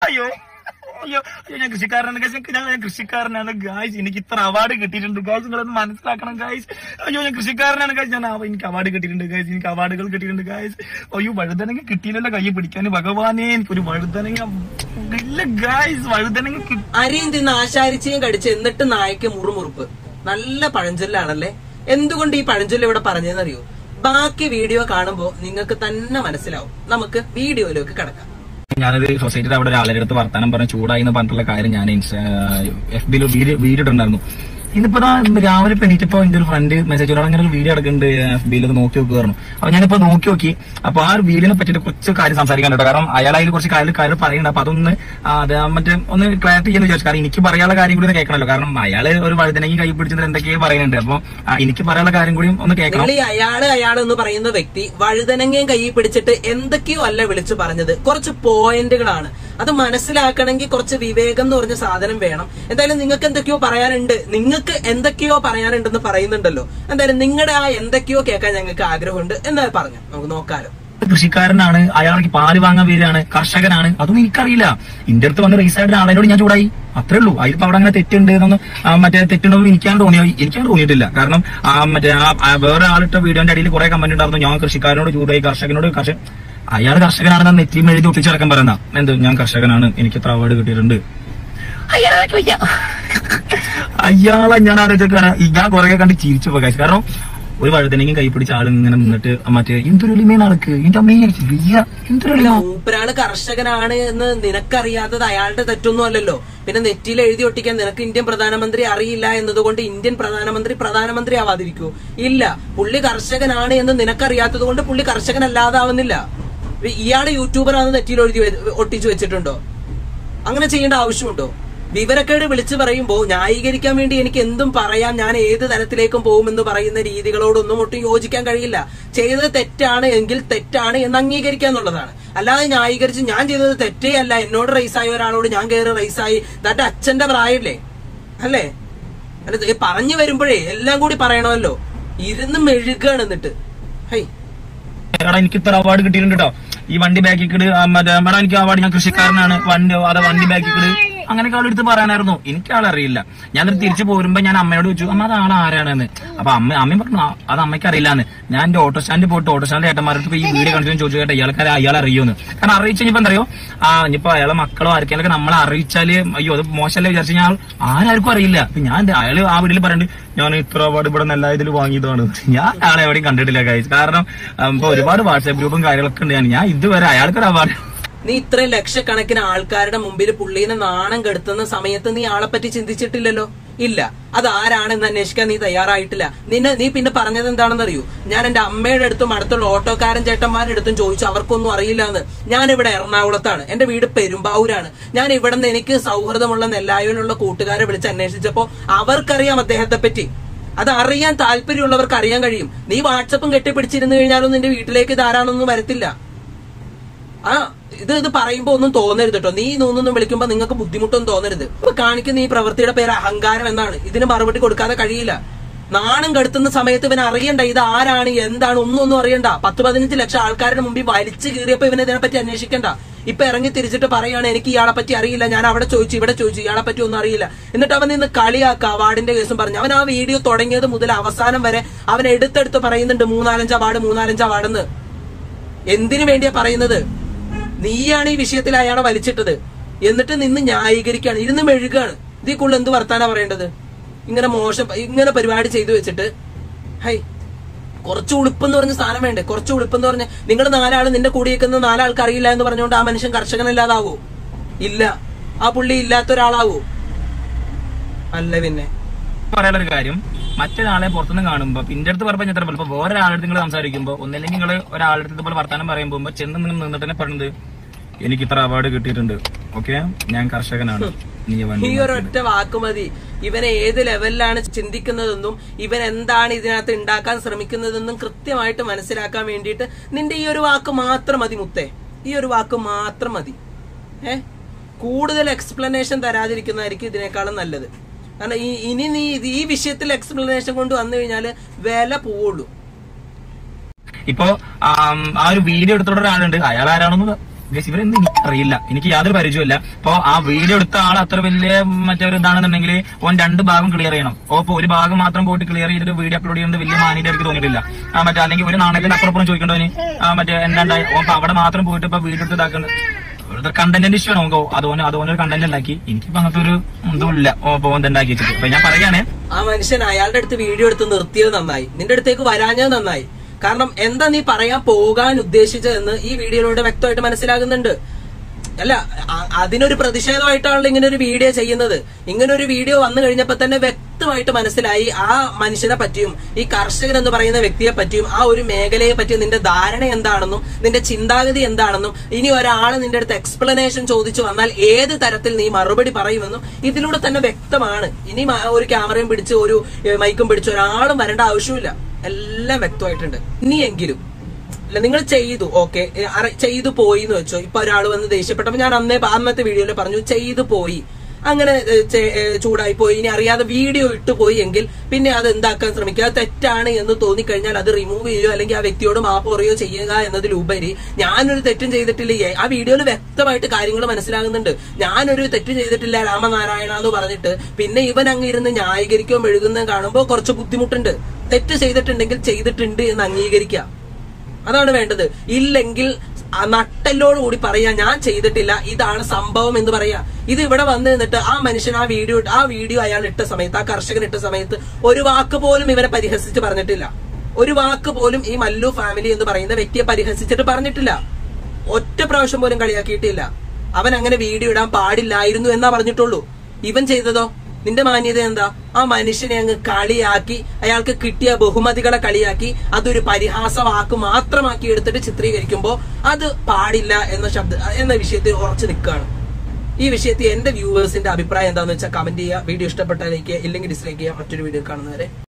അയ്യോ അയ്യോ അയ്യോ ഞാൻ കൃഷിക്കാരനാണ് ഗായ്സ് ഞാൻ ഞാൻ കൃഷിക്കാരനാണ് ഗായ്സ് എനിക്ക് ഇത്ര അവാർഡ് കിട്ടിയിട്ടുണ്ട് ഗായ്സ് നിങ്ങളൊന്ന് മനസ്സിലാക്കണം ഗായ്സ് അയ്യോ ഞാൻ കൃഷിക്കാരനാണ് ഗായ്സ് ഞാൻ അവ- എനിക്ക് അവാർഡ് കിട്ടിയിട്ടുണ്ട് ഗായ്സ് എനിക്ക് അവാർഡുകൾ കിട്ടിയിട്ടുണ്ട് ഗായ്സ് അയ്യോ വഴുതനങ്ങ കിട്ടിയില്ലല്ലോ കൈ പിടിക്കാൻ ഭഗവാനെ എനിക്കൊരു വഴുതനങ്ങ ഇല്ല ഗായ്സ് വഴുതനങ്ങ കിട്ടി അരിയും തിന്ന് ആശാരിച്ചയും കടിച്ച് എന്നിട്ട് നായ്ക്ക് മുറുമുറുപ്പ് നല്ല പഴഞ്ചൊല്ലാണല്ലേ എന്തുകൊണ്ട് ഈ പഴഞ്ചൊല്ല് ഇവിടെ പറഞ്ഞതെന്നറിയോ ബാക്കി വീഡിയോ കാണുമ്പോ നിങ്ങൾക്ക് തന്നെ മനസ്സിലാവും നമുക്ക് വീഡിയോയിലേക്ക് കിടക്കാം ഞാനത് സൊസൈറ്റിയുടെ അവിടെ ഒരാളുടെ അടുത്ത് വർത്താനം പറഞ്ഞ ചൂടായി എന്ന് പറഞ്ഞിട്ടുള്ള കാര്യം ഞാൻ എഫ് ബിയിൽ വീഡിയോ വീഡിയോ ഇട്ടുണ്ടായിരുന്നു ഇന്നിപ്പോ ദാ രാവിലെ ഇപ്പൊ എണീറ്റപ്പോ എന്റെ ഒരു ഫ്രണ്ട് മെസ്സേജ് അങ്ങനെ ഒരു വീഡിയോ എടുക്കുന്നുണ്ട് എഫ് ബിയിൽ നോക്കി നോക്കുമായിരുന്നു അപ്പൊ ഞാനിപ്പോ നോക്കി നോക്കി അപ്പൊ ആ ഒരു വീഡിയോനെ പറ്റിയിട്ട് കുറച്ച് കാര്യം സംസാരിക്കാൻ കേട്ടോ കാരണം അയാൾ അതിൽ കുറച്ച് കാര്യം കാര്യം പറയുന്നുണ്ട് അപ്പൊ അതൊന്ന് ആ, അത് ആ മറ്റേ ഒന്ന് ക്ലാരിറ്റി ചെയ്യാന്ന് വിചാരിച്ചു കാരണം എനിക്ക് പറയാനുള്ള കാര്യം കൂടി ഒന്ന് കേൾക്കണമല്ലോ കാരണം അയാള് ഒരു വഴുതനെങ്കിൽ കൈ പിടിച്ചിട്ട് എന്തൊക്കെയോ പറയുന്നുണ്ട് അപ്പൊ ആ, എനിക്ക് പറയാനുള്ള കാര്യം കൂടി ഒന്ന് കേൾക്കണം നിങ്ങൾ ഈ അയാള് അയാള് എന്ന് പറയുന്ന വ്യക്തി വഴുതനങ്ങയും കയ്യിൽ പിടിച്ചിട്ട് എന്തൊക്കെയോ അല്ല വിളിച്ചു പറഞ്ഞത് കുറച്ച് പോയിന്റുകളാണ് അത് മനസ്സിലാക്കണമെങ്കിൽ കുറച്ച് വിവേകം എന്ന് പറഞ്ഞ സാധനം വേണം എന്തായാലും നിങ്ങൾക്ക് എന്തൊക്കെയോ പറയാനുണ്ട് നിങ്ങൾക്ക് എന്തൊക്കെയോ പറയാനുണ്ടെന്ന് പറയുന്നുണ്ടല്ലോ എന്തായാലും നിങ്ങളുടെ ആ എന്തൊക്കെയോ കേൾക്കാൻ ഞങ്ങൾക്ക് ആഗ്രഹമുണ്ട് എന്നാൽ പറഞ്ഞു നമുക്ക് നോക്കാലോ കൃഷിക്കാരനാണ് അയാൾക്ക് പാല് വാങ്ങാൻ വരികയാണ് കർഷകനാണ് അതൊന്നും എനിക്കറിയില്ല ഇന്റെ അടുത്ത് വന്ന് റേസ് ആയിട്ട് ആളോട് ഞാൻ ചൂടായി അത്രേ ഉള്ളൂ അതിലിപ്പോ അവിടെ അങ്ങനെ തെറ്റുണ്ട് എന്നൊന്നും ആ, മറ്റേ തെറ്റുണ്ടോ എനിക്കാൻ തോന്നിയോ എനിക്കാൻ തോന്നിയിട്ടില്ല കാരണം ആ മറ്റേ ആ ആ വേറെ ആളിട്ട വീഡിയോന്റെ അടിയിൽ കുറെ കമന്റ് ഉണ്ടായിരുന്നു ഞാൻ കൃഷിക്കാരനോട് ചൂടായി കർഷകനോട് കർഷക അയാൾ കർഷകനാണെന്ന് നെറ്റിയും എഴുതി ഒട്ടിച്ചടക്കം പറയുന്ന എന്ത് ഞാൻ കർഷകനാണ് എനിക്ക് ഇത്ര അവാർഡ് കിട്ടിയിട്ടുണ്ട് അയാളെ ഞാൻ ആലോചിക്കാണ് ഞാൻ കുറെ കണ്ട് ചിരിച്ചു പോകാശ് കാരണം ഒരു വഴുതനെങ്കിലും കൈ പിടിച്ച ആൾ ഇങ്ങനെ നിന്നിട്ട് മറ്റേ എന്തൊരു എളിമയാണ് ആൾക്ക് എന്റെ അമ്മയെ വയ്യ എന്തൊരു എളിമ മൂപ്പരാള് കർഷകനാണ് എന്ന് നിനക്കറിയാത്തത് അയാളുടെ തെറ്റൊന്നും അല്ലല്ലോ പിന്നെ നെറ്റിയിൽ എഴുതി ഒട്ടിക്കാൻ നിനക്ക് ഇന്ത്യൻ പ്രധാനമന്ത്രി അറിയില്ല എന്നതുകൊണ്ട് ഇന്ത്യൻ പ്രധാനമന്ത്രി പ്രധാനമന്ത്രി ആവാതിരിക്കൂ ഇല്ല പുള്ളി കർഷകനാണ് എന്ന് നിനക്കറിയാത്തത് കൊണ്ട് പുള്ളി കർഷകനല്ലാതാവുന്നില്ല ഇയാള് യൂട്യൂബറാണെന്ന് നെറ്റിയിൽ എഴുതി വെ- ഒട്ടിച്ചു വെച്ചിട്ടുണ്ടോ അങ്ങനെ ചെയ്യേണ്ട ആവശ്യമുണ്ടോ വിവരക്കേട് വിളിച്ചു പറയുമ്പോ ന്യായീകരിക്കാൻ വേണ്ടി എനിക്ക് എന്തും പറയാം ഞാൻ ഏത് തലത്തിലേക്കും പോകുമെന്ന് പറയുന്ന രീതികളോടൊന്നും ഒട്ടും യോജിക്കാൻ കഴിയില്ല ചെയ്തത് തെറ്റാണ് എങ്കിൽ തെറ്റാണ് എന്ന് അംഗീകരിക്കുക എന്നുള്ളതാണ് അല്ലാതെ ന്യായീകരിച്ച് ഞാൻ ചെയ്തത് തെറ്റേ അല്ല എന്നോട് റേസായ ഒരാളോട് ഞാൻ കയറി റേസായി തന്റെ അച്ഛന്റെ പ്രായമല്ലേ അല്ലേ അല്ല ഇത് പറഞ്ഞു വരുമ്പോഴേ എല്ലാം കൂടി പറയണമല്ലോ ഇരുന്ന് മെഴുകാണ് എന്നിട്ട് ഹൈ എടാ എനിക്ക് ഇത്ര അവാർഡ് കിട്ടിയിട്ടുണ്ട് കേട്ടോ ഈ വണ്ടി ബാക്കിൽ കിട് മറ്റേ എടാ എനിക്ക് അവാർഡ് ഞാൻ കൃഷിക്കാരനാണ് വണ്ടി അതെ വണ്ടി ബാക്കിൽ കിട് അങ്ങനെയൊക്കെ ആളെ എടുത്ത് പറയാനായിരുന്നു എനിക്ക് ആളെ അറിയില്ല ഞാൻ എന്നിട്ട് തിരിച്ചു പോരുമ്പോ ഞാൻ അമ്മയോട് ചോദിച്ചു അമ്മ അത് ആൾ ആരാണെന്ന് അപ്പൊ അമ്മ അമ്മയും പറഞ്ഞു "ആ, അത് അമ്മയ്ക്ക് അറിയില്ലാന്ന് ഞാൻ എന്റെ ഓട്ടോ സ്റ്റാൻഡിൽ പോയിട്ട് ഓട്ടോ സ്റ്റാൻഡിൽ ഏട്ടന്മാരുടെ ഈ വീഡിയോ കണ്ടിട്ട് ചോദിച്ചു കേട്ടോ ഇയാൾക്ക് അയാൾ അറിയുമെന്ന് കാരണം അറിയിച്ചു കഴിഞ്ഞപ്പോ എന്തറിയോ ആ ഇനിയിപ്പോ അയാളെ മക്കളോ ആർക്കെങ്കിലും നമ്മളെ അറിയിച്ചാല് അയ്യോ അത് മോശമല്ലേ വിചാരിച്ചു ഞാൻ ആരാർക്കും അറിയില്ല അപ്പൊ ഞാൻ ദേ അയാള് ആ വീട്ടിൽ പറയുന്നുണ്ട് ഞാൻ ഇത്ര അവാർഡ് ഇവിടെ നല്ല ഇതിൽ വാങ്ങിയതാണ് ഞാൻ ആളെ എവിടെയും കണ്ടിട്ടില്ല കാര്യം കാരണം ഉം, ഇപ്പൊ ഒരുപാട് വാട്സാപ്പ് ഗ്രൂപ്പും കാര്യങ്ങളൊക്കെ ഉണ്ട് ഞാൻ ഞാൻ ഇതുവരെ അയാൾക്കൊരു അവാർഡ് നീ ഇത്രയും ലക്ഷക്കണക്കിന് ആൾക്കാരുടെ മുമ്പിൽ പുള്ളീനെ നാണം കെടുത്തുന്ന സമയത്ത് നീ ആളെ പറ്റി ചിന്തിച്ചിട്ടില്ലല്ലോ ഇല്ല അത് ആരാണെന്ന് അന്വേഷിക്കാൻ നീ തയ്യാറായിട്ടില്ല നിന്നെ നീ പിന്നെ പറഞ്ഞത് എന്താണെന്നറിയൂ ഞാൻ എന്റെ അമ്മയുടെ അടുത്തും അടുത്തുള്ള ഓട്ടോക്കാരൻ ചേട്ടന്മാരുടെ അടുത്തും ചോദിച്ചു അവർക്കൊന്നും അറിയില്ല എന്ന് ഞാൻ ഇവിടെ എറണാകുളത്താണ് എന്റെ വീട് പെരുമ്പാവൂരാണ് ഞാൻ ഇവിടെ നിന്ന് എനിക്ക് സൗഹൃദമുള്ള നെല്ലായൂരിലുള്ള കൂട്ടുകാരെ വിളിച്ച് അന്വേഷിച്ചപ്പോ അവർക്കറിയാം അദ്ദേഹത്തെ പറ്റി അത് അറിയാൻ താല്പര്യമുള്ളവർക്ക് അറിയാൻ കഴിയും നീ വാട്സപ്പും കെട്ടിപ്പിടിച്ചിരുന്നു കഴിഞ്ഞാലും നിന്റെ വീട്ടിലേക്ക് ധാരാളമൊന്നും വരത്തില്ല ആ ഇത് ഇത് പറയുമ്പോ ഒന്നും തോന്നരുത് കേട്ടോ നീ നൂന്നൊന്നും വിളിക്കുമ്പോ നിങ്ങൾക്ക് ബുദ്ധിമുട്ടൊന്നും തോന്നരുത് ഇപ്പൊ കാണിക്കുന്ന ഈ പ്രവൃത്തിയുടെ പേര് അഹങ്കാരം എന്നാണ് ഇതിന് മറുപടി കൊടുക്കാതെ കഴിയില്ല നാണം കെടുത്തുന്ന സമയത്ത് ഇവൻ അറിയണ്ട ഇത് ആരാണ് എന്താണ് ഒന്നും ഒന്നും അറിയണ്ട പത്ത് പതിനഞ്ച് ലക്ഷം ആൾക്കാരുടെ മുമ്പിൽ വലിച്ചു കീറിയപ്പോ ഇവനെ ഇതിനെ പറ്റി അന്വേഷിക്കണ്ട ഇപ്പൊ ഇറങ്ങി തിരിച്ചിട്ട് പറയാണ് എനിക്ക് ഇയാളെ പറ്റി അറിയില്ല ഞാൻ അവിടെ ചോദിച്ചു ഇവിടെ ചോദിച്ചു ഇയാളെ പറ്റി ഒന്നും അറിയില്ല എന്നിട്ട് അവൻ നിന്ന് കളിയാക്ക അവാർഡിന്റെ കേസും പറഞ്ഞു അവൻ ആ വീഡിയോ തുടങ്ങിയത് മുതൽ അവസാനം വരെ അവൻ എടുത്തെടുത്ത് പറയുന്നുണ്ട് മൂന്നാലഞ്ച് അവാർഡ് മൂന്നാലഞ്ച് അവാർഡെന്ന് എന്തിനു വേണ്ടിയാ പറയുന്നത് നീയാണ് ഈ വിഷയത്തിൽ അയാളെ വലിച്ചിട്ടത് എന്നിട്ട് നിന്ന് ന്യായീകരിക്കുകയാണ് ഇരുന്ന് മെഴുകാണ് ഇതിൽ കൂടുതൽ എന്ത് വർത്താനാ പറയേണ്ടത് ഇങ്ങനെ മോശം ഇങ്ങനെ പരിപാടി ചെയ്തു വെച്ചിട്ട് ഹൈ കുറച്ച് ഉളുപ്പെന്ന് പറഞ്ഞ സാധനം വേണ്ടേ കുറച്ച് ഉളുപ്പെന്ന് പറഞ്ഞ നിങ്ങൾ നാലാള് നിന്റെ കൂടി നിൽക്കുന്ന നാലാൾക്ക് അറിയില്ല എന്ന് പറഞ്ഞുകൊണ്ട് ആ മനുഷ്യൻ കർഷകനല്ലാതാവോ ഇല്ല ആ പുള്ളി ഇല്ലാത്ത ഒരാളാവോ അല്ല പിന്നെ പറയാനുള്ള ഒരു കാര്യം മറ്റൊരാളെ പുറത്തുനിന്ന് കാണുമ്പോ ഇന്റെ അടുത്ത് പറഞ്ഞ എത്ര ഇപ്പൊ വേറെ ആളുടെ നിങ്ങൾ സംസാരിക്കുമ്പോ ഒന്നില്ലെങ്കിൽ നിങ്ങൾ ഒരാളുടെ അടുത്ത് പോലെ വർത്താനം പറയുമ്പോ ചെന്ന് നിങ്ങൾ നിന്നിട്ട് തന്നെ പറയുന്നത് എനിക്ക് ഇത്ര അവാർഡ് കിട്ടിയിട്ടുണ്ട് ഓക്കെ ഞാൻ കർഷകനാണ് നീ ഈ വണ്ടി ഒരു ഒറ്റ വാക്ക് മതി ഇവനെ ഏത് ലെവലിലാണ് ചിന്തിക്കുന്നതെന്നും ഇവൻ എന്താണ് ഇതിനകത്ത് ഉണ്ടാക്കാൻ ശ്രമിക്കുന്നതെന്നും കൃത്യമായിട്ട് മനസ്സിലാക്കാൻ വേണ്ടിയിട്ട് നിന്റെ ഈ ഒരു വാക്ക് മാത്രം മതി മുത്തേ ഈ ഒരു വാക്ക് മാത്രം മതി ഏ കൂടുതൽ എക്സ്പ്ലനേഷൻ തരാതിരിക്കുന്നതായിരിക്കും ഇതിനേക്കാളും നല്ലത് കാരണം ഈ ഇനി നീ ഇത് ഈ വിഷയത്തിൽ എക്സ്പ്ലനേഷൻ കൊണ്ട് വന്നു കഴിഞ്ഞാല് വില പോവുള്ളൂ ഇപ്പൊ ആം, ആ ഒരു വീഡിയോ എടുത്തോടെ ഒരാളുണ്ട് അയാൾ ആരാണെന്ന് Guys, ഇവരെന്ത് എനിക്കറിയില്ല എനിക്ക് യാതൊരു പരിചയമില്ല അപ്പൊ ആ വീഡിയോ എടുത്ത ആൾ അത്ര വലിയ മറ്റേ ഒരു ഇതാണെന്നുണ്ടെങ്കിൽ ഓൻ രണ്ട് ഭാഗം ക്ലിയർ ചെയ്യണം ഓ ഇപ്പൊ ഒരു ഭാഗം മാത്രം പോയിട്ട് ക്ലിയർ ചെയ്തിട്ട് വീഡിയോ അപ്ലോഡ് ചെയ്യുന്നത് വലിയ മാന്യത എനിക്ക് തോന്നിയിട്ടില്ല ആ മറ്റേ അല്ലെങ്കിൽ ഒരു നാണയത്തിന്റെ അപ്പുറം ചോദിക്കണ്ടോന് ആ മറ്റേ എന്താണ്ടായി ഓ ഇപ്പൊ അവിടെ മാത്രം പോയിട്ട് ഇപ്പൊ വീഡിയോ എടുത്ത് ഇതാക്കുന്നത് കണ്ടന്റിന്റെ ഇഷ്യൂ ആണ് നമുക്ക് അതുപോലെ അതുപോലെ ഒരു കണ്ടന്റ് ഉണ്ടാക്കി എനിക്കിപ്പോ അങ്ങനത്തെ ഒരു ഇതും ഇല്ല ഓ ഇപ്പൊ ഉണ്ടാക്കി വെച്ചിട്ട് അപ്പൊ ഞാൻ പറയുകയാണേ ആ മനുഷ്യൻ അയാളുടെ അടുത്ത് വീഡിയോ എടുത്ത് നിർത്തിയത് നന്നായി നിന്റെ അടുത്തേക്ക് വരാഞ്ഞത് നന്നായി കാരണം എന്താ നീ പറയാൻ പോകാൻ ഉദ്ദേശിച്ചതെന്ന് ഈ വീഡിയോയിലൂടെ വ്യക്തമായിട്ട് മനസ്സിലാകുന്നുണ്ട് അല്ല അ- അതിനൊരു പ്രതിഷേധമായിട്ടാണല്ലോ ഇങ്ങനെ ഒരു വീഡിയോ ചെയ്യുന്നത് ഇങ്ങനെ ഒരു വീഡിയോ വന്നു കഴിഞ്ഞപ്പോ തന്നെ വ്യക്തമായിട്ട് മനസ്സിലായി ആ മനുഷ്യനെ പറ്റിയും ഈ കർഷകൻ എന്ന് പറയുന്ന വ്യക്തിയെ പറ്റിയും ആ ഒരു മേഖലയെ പറ്റിയും നിന്റെ ധാരണ എന്താണെന്നും നിന്റെ ചിന്താഗതി എന്താണെന്നും ഇനി ഒരാൾ നിന്റെ അടുത്ത് എക്സ്പ്ലനേഷൻ ചോദിച്ചു വന്നാൽ ഏത് തരത്തിൽ നീ മറുപടി പറയുമെന്നും ഇതിലൂടെ തന്നെ വ്യക്തമാണ് ഇനി മ- ഒരു ക്യാമറയും പിടിച്ച് ഒരു ഏ, മൈക്കും പിടിച്ച് ഒരാളും വരേണ്ട ആവശ്യമില്ല എല്ലാം വ്യക്തമായിട്ടുണ്ട് ഇനിയെങ്കിലും അല്ല നിങ്ങൾ ചെയ്തു ഓക്കെ ചെയ്തു പോയി എന്ന് വെച്ചോ ഇപ്പൊ ഒരാൾ വന്ന് ദേഷ്യപ്പെട്ടപ്പോ ഞാൻ അന്നേ അന്നത്തെ വീഡിയോയിൽ പറഞ്ഞു ചെയ്തു പോയി അങ്ങനെ ഏ, ചെ- ഏ, ചൂടായി പോയി ഇനി അറിയാതെ വീഡിയോ ഇട്ട് പോയി എങ്കിൽ പിന്നെ അത് എന്താക്കാൻ ശ്രമിക്കുക അത് തെറ്റാണ് എന്ന് തോന്നിക്കഴിഞ്ഞാൽ അത് റിമൂവ് ചെയ്യുകയോ അല്ലെങ്കിൽ ആ വ്യക്തിയോട് മാപ്പ് പറയുകയോ ചെയ്യുക എന്നതിലുപരി ഞാനൊരു തെറ്റും ചെയ്തിട്ടില്ല ഏ, ആ വീഡിയോയിൽ വ്യക്തമായിട്ട് കാര്യങ്ങൾ മനസ്സിലാകുന്നുണ്ട് ഞാനൊരു തെറ്റും ചെയ്തിട്ടില്ല രാമനാരായണ എന്ന് പറഞ്ഞിട്ട് പിന്നെ ഇവൻ അങ്ങ് ഇരുന്ന് ന്യായീകരിക്കുകയോ മെഴുകുന്നതും കാണുമ്പോൾ കുറച്ച് ബുദ്ധിമുട്ടുണ്ട് തെറ്റ് ചെയ്തിട്ടുണ്ടെങ്കിൽ ചെയ്തിട്ടുണ്ട് എന്ന് അംഗീകരിക്കുക അതാണ് വേണ്ടത് ഇല്ലെങ്കിൽ ആ നട്ടല്ലോട് കൂടി പറയാ ഞാൻ ചെയ്തിട്ടില്ല ഇതാണ് സംഭവം എന്ന് പറയാ ഇത് ഇവിടെ വന്ന് നിന്നിട്ട് ആ മനുഷ്യൻ ആ വീഡിയോ ആ വീഡിയോ അയാൾ ഇട്ട സമയത്ത് ആ കർഷകൻ ഇട്ട സമയത്ത് ഒരു വാക്ക് പോലും ഇവരെ പരിഹസിച്ച് പറഞ്ഞിട്ടില്ല ഒരു വാക്ക് പോലും ഈ മല്ലു ഫാമിലി എന്ന് പറയുന്ന വ്യക്തിയെ പരിഹസിച്ചിട്ട് പറഞ്ഞിട്ടില്ല ഒറ്റ പ്രാവശ്യം പോലും കളിയാക്കിയിട്ടില്ല അവൻ അങ്ങനെ വീഡിയോ ഇടാൻ പാടില്ലായിരുന്നു എന്നാ പറഞ്ഞിട്ടുള്ളൂ ഇവൻ ചെയ്തതോ നിന്റെ മാന്യത എന്താ ആ മനുഷ്യനെ അങ്ങ് കളിയാക്കി അയാൾക്ക് കിട്ടിയ ബഹുമതികളെ കളിയാക്കി അതൊരു പരിഹാസ വാക്ക് മാത്രമാക്കി എടുത്തിട്ട് ചിത്രീകരിക്കുമ്പോ അത് പാടില്ല എന്ന ശബ്ദ എന്ന വിഷയത്തിൽ ഉറച്ചു നിൽക്കുകയാണ് ഈ വിഷയത്തിൽ എന്റെ വ്യൂവേഴ്സിന്റെ അഭിപ്രായം എന്താണെന്ന് വെച്ചാൽ കമന്റ് ചെയ്യുക വീഡിയോ ഇഷ്ടപ്പെട്ടാലേക്ക് ഇല്ലെങ്കിൽ ഡിസ്ലൈക്ക് ചെയ്യുക മറ്റൊരു വീഡിയോ കാണുന്നവരെ